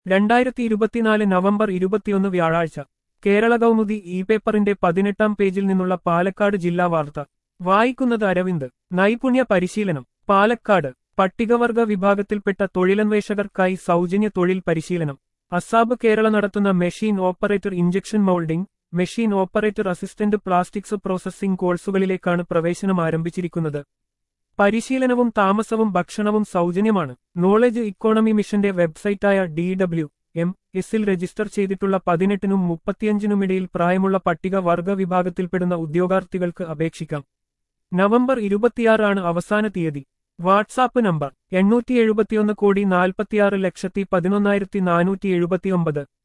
രണ്ടായിരത്തി ഇരുപത്തിനാല് നവംബർ ഇരുപത്തിയൊന്ന് വ്യാഴാഴ്ച കേരള കൗമുദി ഇ പേപ്പറിന്റെ പതിനെട്ടാം പേജിൽ നിന്നുള്ള പാലക്കാട് ജില്ലാ വാർത്ത വായിക്കുന്നത് അരവിന്ദ് നൈപുണ്യ പരിശീലനം പാലക്കാട് പട്ടികവർഗ വിഭാഗത്തിൽപ്പെട്ട തൊഴിലന്വേഷകർക്കായി സൗജന്യ തൊഴിൽ പരിശീലനം അസാബ് കേരള നടത്തുന്ന machine operator injection moulding machine operator assistant plastics processing കോഴ്സുകളിലേക്കാണ് പ്രവേശനം ആരംഭിച്ചിരിക്കുന്നത് പരിശീലനവും താമസവും ഭക്ഷണവും സൗജന്യമാണ് നോളജ് ഇക്കോണമി മിഷന്റെ വെബ്സൈറ്റായ ഡി ഡബ്ല്യു എം എസിൽ രജിസ്റ്റർ ചെയ്തിട്ടുള്ള പതിനെട്ടിനും മുപ്പത്തിയഞ്ചിനുമിടയിൽ പ്രായമുള്ള പട്ടിക വർഗ വിഭാഗത്തിൽപ്പെടുന്ന ഉദ്യോഗാർത്ഥികൾക്ക് അപേക്ഷിക്കാം നവംബർ ഇരുപത്തിയാറാണ് അവസാന തീയതി വാട്സാപ്പ് നമ്പർ എണ്ണൂറ്റി എഴുപത്തിയൊന്ന് കോടി നാൽപ്പത്തിയാറ് ലക്ഷത്തി പതിനൊന്നായിരത്തി നാനൂറ്റി എഴുപത്തിയൊമ്പത്